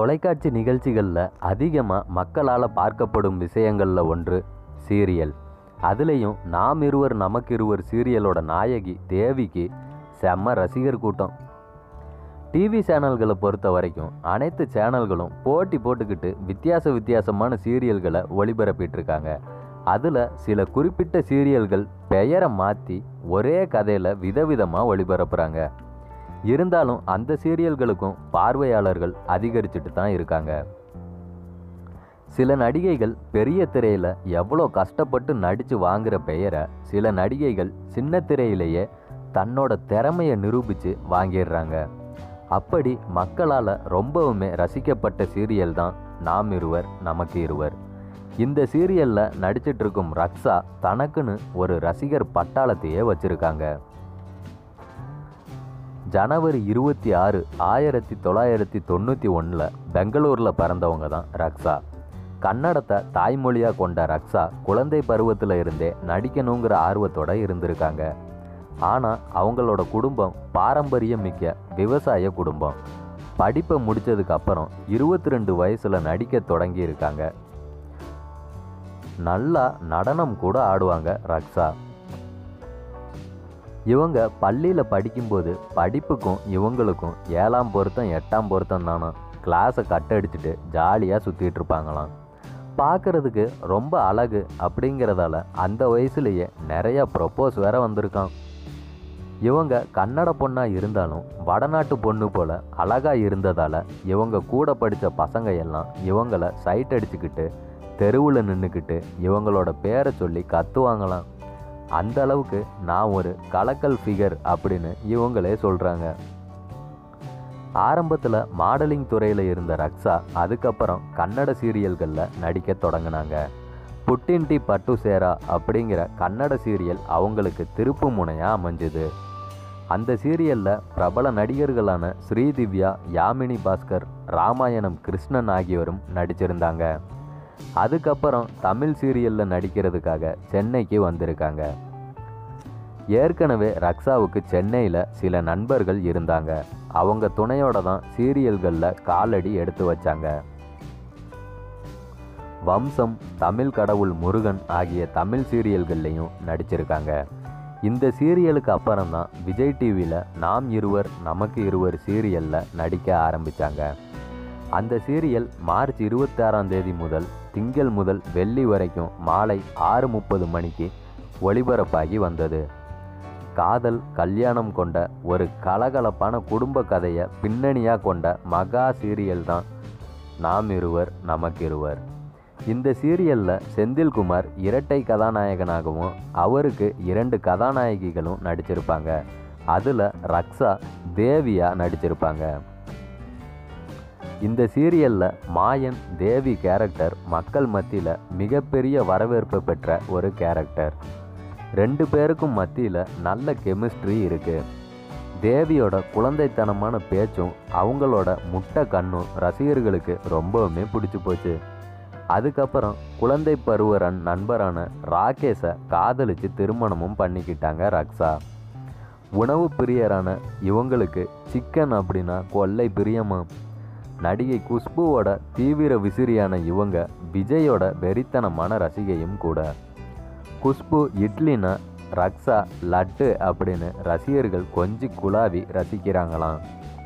தொலைக்காட்சி நிகழ்ச்சிகளில் அதிகமாக மக்களால் பார்க்கப்படும் விஷயங்களில் ஒன்று சீரியல் அதுலேயும் நாம் இருவர் நமக்கு இருவர் சீரியலோட நாயகி தேவிக்கு செம்ம ரசிகர் கூட்டம் டிவி சேனல்களை பொறுத்த வரைக்கும் அனைத்து சேனல்களும் போட்டி போட்டுக்கிட்டு வித்தியாச வித்தியாசமான சீரியல்களை ஒளிபரப்பிட்டு இருக்காங்க அதில் சில குறிப்பிட்ட சீரியல்கள் பெயரை மாற்றி ஒரே கதையில் விதவிதமாக ஒளிபரப்புகிறாங்க இருந்தாலும் அந்த சீரியல்களுக்கும் பார்வையாளர்கள் அதிகரிச்சுட்டு தான் இருக்காங்க சில நடிகைகள் பெரிய திரையில் எவ்வளோ கஷ்டப்பட்டு நடித்து வாங்குற பெயரை சில நடிகைகள் சின்ன திரையிலேயே தன்னோட திறமையை நிரூபித்து வாங்கிடுறாங்க அப்படி மக்களால் ரொம்பவுமே ரசிக்கப்பட்ட சீரியல் தான் நாம் இருவர் நமக்கு இருவர் இந்த சீரியலில் நடிச்சிட்டு இருக்கும் ரக்ஷா தனக்குன்னு ஒரு ரசிகர் பட்டாளத்தையே வச்சுருக்காங்க ஜனவரி இருபத்தி ஆறு ஆயிரத்தி தொள்ளாயிரத்தி தொண்ணூற்றி ஒன்றில் பெங்களூரில் பிறந்தவங்க தான் ரக்ஷா கன்னடத்தை தாய்மொழியாக கொண்ட ரக்ஷா குழந்தை பருவத்தில் இருந்தே நடிக்கணுங்கிற ஆர்வத்தோட இருந்திருக்காங்க ஆனால் அவங்களோட குடும்பம் பாரம்பரியம் மிக்க விவசாய குடும்பம் படிப்பை முடித்ததுக்கு அப்புறம் இருபத்தி ரெண்டு வயசில் நடிக்க தொடங்கி இருக்காங்க நல்லா நடனம் கூட ஆடுவாங்க ரக்ஷா இவங்க பள்ளியில் படிக்கும்போது படிப்புக்கும் இவங்களுக்கும் ஏழாம் பொருத்தம் எட்டாம் பொருத்தம் தானோ கிளாஸை கட் அடிச்சுட்டு ஜாலியாக சுற்றிட்டு இருப்பாங்களாம் பார்க்குறதுக்கு ரொம்ப அழகு அப்படிங்கிறதால அந்த வயசுலேயே நிறைய ப்ரொப்போஸ் வேற வந்திருக்கான் இவங்க கன்னட பொண்ணாக இருந்தாலும் வடநாட்டு பொண்ணு போல் அழகாக இருந்ததால் இவங்க கூட படித்த பசங்க எல்லாம் இவங்கள சைட் அடிச்சுக்கிட்டு தெருவில் நின்றுக்கிட்டு இவங்களோட பேரை சொல்லி கத்துவாங்களாம் அந்த அளவுக்கு நான் ஒரு கலக்கல் ஃபிகர் அப்படின்னு இவங்களே சொல்கிறாங்க ஆரம்பத்தில் மாடலிங் துறையில் இருந்த ரக்ஷா அதுக்கப்புறம் கன்னட சீரியல்களில் நடிக்க தொடங்கினாங்க புட்டின்டி பட்டு சேரா அப்படிங்கிற கன்னட சீரியல் அவங்களுக்கு திருப்பு முனையாக அமைஞ்சுது அந்த சீரியலில் பிரபல நடிகர்களான ஸ்ரீதிவ்யா யாமினி பாஸ்கர் ராமாயணம் கிருஷ்ணன் ஆகியோரும் நடிச்சிருந்தாங்க அதுக்கப்புறம் தமிழ் சீரியலில் நடிக்கிறதுக்காக சென்னைக்கு வந்திருக்காங்க ஏற்கனவே ரக்ஷாவுக்கு சென்னையில் சில நண்பர்கள் இருந்தாங்க அவங்க துணையோட தான் சீரியல்களில் காலடி எடுத்து வச்சாங்க வம்சம் தமிழ் கடவுள் முருகன் ஆகிய தமிழ் சீரியல்கள்லையும் நடிச்சிருக்காங்க இந்த சீரியலுக்கு அப்புறம் தான் விஜய் டிவியில் நாம் இருவர் நமக்கு இருவர் சீரியலில் நடிக்க ஆரம்பித்தாங்க அந்த சீரியல் மார்ச் இருபத்தாறாம் தேதி முதல் திங்கள் முதல் வெள்ளி வரைக்கும் மாலை ஆறு முப்பது மணிக்கு ஒளிபரப்பாகி வந்தது காதல் கல்யாணம் கொண்ட ஒரு கலகலப்பான குடும்ப கதையை பின்னணியாக கொண்ட மகா சீரியல் தான் நாம் இருவர் நமக்கு இருவர் இந்த சீரியலில் செந்தில்குமார் இரட்டை கதாநாயகனாகவும் அவருக்கு இரண்டு கதாநாயகிகளும் நடிச்சிருப்பாங்க அதில் ரக்ஷா தேவியா நடிச்சிருப்பாங்க இந்த சீரியலில் மாயன் தேவி கேரக்டர் மக்கள் மத்தியில் மிகப்பெரிய வரவேற்பு பெற்ற ஒரு கேரக்டர் ரெண்டு பேருக்கும் மத்தியில் நல்ல கெமிஸ்ட்ரி இருக்குது தேவியோட குழந்தைத்தனமான பேச்சும் அவங்களோட முட்டை கண்ணும் ரசிகர்களுக்கு ரொம்பவுமே பிடிச்சி போச்சு அதுக்கப்புறம் குழந்தை பருவரன் நண்பரான ராகேஷை காதலிச்சு திருமணமும் பண்ணிக்கிட்டாங்க ரக்ஷா உணவு பிரியரான இவங்களுக்கு சிக்கன் அப்படின்னா கொள்ளை பிரியமா நடிகை குஷ்புவோட தீவிர விசிறியான இவங்க விஜயோட வெறித்தனமான ரசிகையும் கூட குஷ்பு இட்லினா ரக்ஷா லட்டு அப்படின்னு ரசிகர்கள் கொஞ்சி குழாவி ரசிக்கிறாங்களாம்